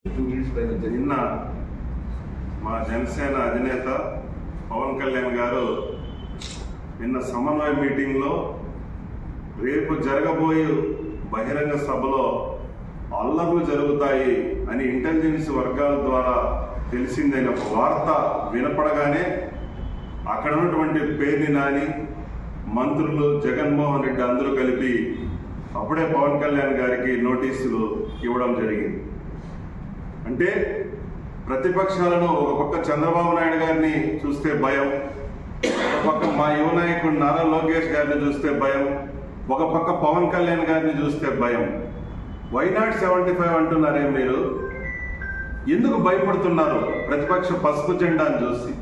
two weeks పైన జరిగింది నిన్న మా జనసేన అధినేత పవన్ కళ్యాణ్ గారు నిన్న సమన్వయ మీటింగ్లో రేపు జరగబోయే బహిరంగ సభలో అల్లర్లు జరుగుతాయి అని ఇంటెలిజెన్స్ వర్గాల ద్వారా తెలిసిందైన ఒక వార్త వినపడగానే అక్కడ ఉన్నటువంటి పేర్ని నాని మంత్రులు జగన్మోహన్ రెడ్డి అందరూ కలిపి అప్పుడే పవన్ కళ్యాణ్ గారికి నోటీసులు ఇవ్వడం జరిగింది అంటే ప్రతిపక్షాలను ఒక పక్క చంద్రబాబు నాయుడు గారిని చూస్తే భయం ఒక పక్క మా యువ నాయకుడు నారా లోకేష్ గారిని చూస్తే భయం ఒక పక్క పవన్ కళ్యాణ్ గారిని చూస్తే భయం వైనాట్ సెవెంటీ ఫైవ్ అంటున్నారే మీరు ఎందుకు భయపడుతున్నారు ప్రతిపక్ష పసుపు జెండాను చూసి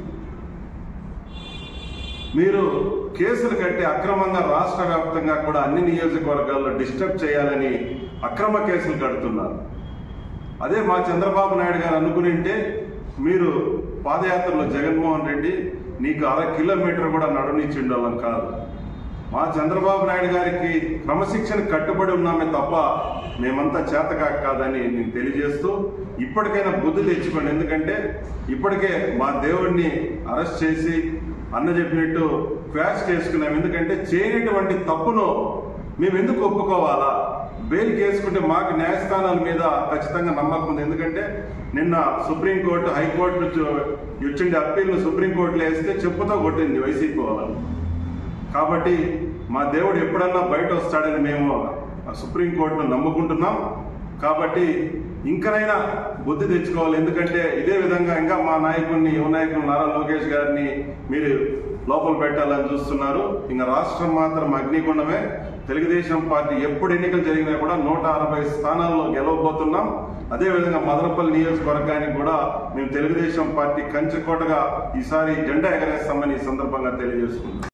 మీరు కేసులు కట్టి అక్రమంగా రాష్ట్ర వ్యాప్తంగా కూడా అన్ని నియోజకవర్గాల్లో డిస్టర్బ్ చేయాలని అక్రమ కేసులు కడుతున్నారు అదే మా చంద్రబాబు నాయుడు గారు అనుకునింటే మీరు పాదయాత్రలో జగన్మోహన్ రెడ్డి నీకు అర కిలోమీటర్ కూడా నడవనిచ్చిండోళ్ళం కాదు మా చంద్రబాబు నాయుడు గారికి క్రమశిక్షణ కట్టుబడి ఉన్నామే తప్ప మేమంతా చేతకాక కాదని నేను తెలియజేస్తూ ఇప్పటికైనా బుద్ధి తెచ్చుకోండి ఎందుకంటే ఇప్పటికే మా దేవుడిని అరెస్ట్ చేసి అన్న చెప్పినట్టు క్వాష్ చేసుకున్నాం ఎందుకంటే చేయనటువంటి తప్పును మేము ఎందుకు ఒప్పుకోవాలా బెయిల్ కేసుకుంటే మాకు న్యాయస్థానాల మీద ఖచ్చితంగా నమ్మకం ఉంది ఎందుకంటే నిన్న సుప్రీంకోర్టు హైకోర్టు వచ్చిండే అప్పీల్ను సుప్రీంకోర్టులో వేస్తే చెప్పుతో కొట్టింది వైసీపీ వాళ్ళని కాబట్టి మా దేవుడు ఎప్పుడన్నా బయట వస్తాడని మేము ఆ సుప్రీంకోర్టును నమ్ముకుంటున్నాం కాబట్టి ఇంకనైనా బుద్ధి తెచ్చుకోవాలి ఎందుకంటే ఇదే విధంగా ఇంకా మా నాయకుడిని యువ నాయకుడు నారా లోకేష్ గారిని మీరు లోపల పెట్టాలని చూస్తున్నారు ఇంకా రాష్ట్రం మాత్రం అగ్నిగుండమే తెలుగుదేశం పార్టీ ఎప్పుడు ఎన్నికలు జరిగినా కూడా నూట అరవై స్థానాల్లో గెలవబోతున్నాం అదేవిధంగా మదనపల్లి నియోజకవర్గానికి కూడా మేము తెలుగుదేశం పార్టీ కంచుకోటగా ఈసారి జెండా ఎగరేస్తామని ఈ సందర్భంగా తెలియజేసుకుంటాం